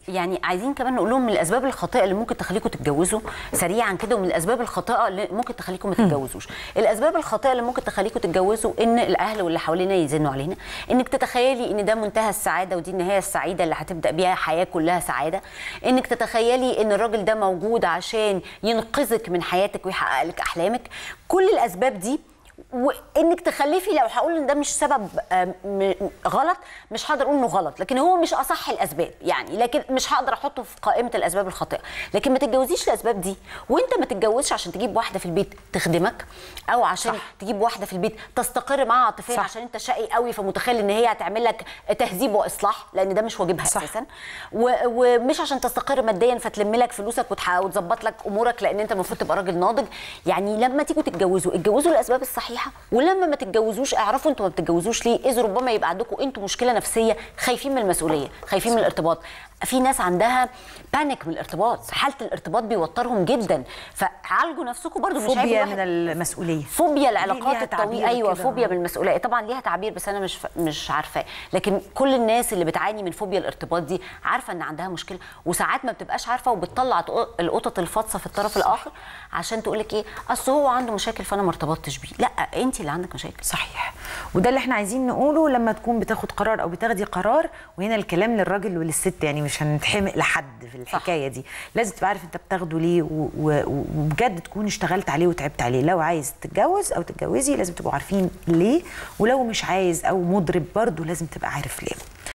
يعني عايزين كمان نقول لهم من الاسباب الخاطئه اللي ممكن تخليكم تتجوزوا سريعا كده ومن الاسباب الخاطئه اللي ممكن تخليكم ما تتجوزوش الاسباب الخاطئه اللي ممكن تخليكم تتجوزوا ان الاهل واللي حوالينا يزنوا علينا انك تتخيلي ان ده منتهى السعاده ودي النهايه السعيده اللي هتبدا بيها حياه كلها سعاده انك تتخيلي ان الراجل ده موجود عشان ينقذك من حياتك ويحقق لك احلامك كل الاسباب دي وانك تخلفي لو هقول ان ده مش سبب آم، م- غلط مش هقدر اقول انه غلط لكن هو مش اصح الاسباب يعني لكن مش هقدر احطه في قائمه الاسباب الخاطئه لكن ما تتجوزيش الاسباب دي وانت ما تتجوزش عشان تجيب واحده في البيت تخدمك او عشان صح. تجيب واحده في البيت تستقر معاها عاطفيا صح. عشان انت شقي قوي فمتخيل ان هي هتعمل لك تهذيب واصلاح لان ده مش واجبها صح. اساسا و- ومش عشان تستقر ماديا فتلم لك فلوسك وتح- وتظبط لك امورك لان انت المفروض تبقى راجل ناضج يعني لما تيجوا تتجوزوا اتجوزوا الاسباب الصحيحه ولما ما تتجوزوش اعرفوا انتوا ما بتتجوزوش ليه اذ ربما يبقى عندكم انتوا مشكله نفسيه خايفين من المسؤوليه خايفين من الارتباط في ناس عندها بانيك من الارتباط حاله الارتباط بيوترهم جدا فعالجوا نفسكم برضو مش عيب فوبيا الواحد- من المسؤوليه فوبيا ليها العلاقات تعبير الطويله ايوه كده. فوبيا بالمسؤوليه طبعا ليها تعبير بس انا مش ف... مش عارفاه لكن كل الناس اللي بتعاني من فوبيا الارتباط دي عارفه ان عندها مشكله وساعات ما بتبقاش عارفه وبتطلع تق- القطط الفاطسه في الطرف الاخر عشان تقول لك ايه اصل هو عنده مشاكل فانا ما ارتبطتش بيه لا انت اللي عندك مشاكل صحيح وده اللي احنا عايزين نقوله لما تكون بتاخد قرار او بتاخدي قرار وهنا الكلام للراجل وللست يعني مش هنتحمق لحد في الحكايه دي لازم تبقى عارف انت بتاخده ليه و- و- وبجد تكون اشتغلت عليه وتعبت عليه لو عايز تتجوز او تتجوزي لازم تبقوا عارفين ليه ولو مش عايز او مضرب برضه لازم تبقى عارف ليه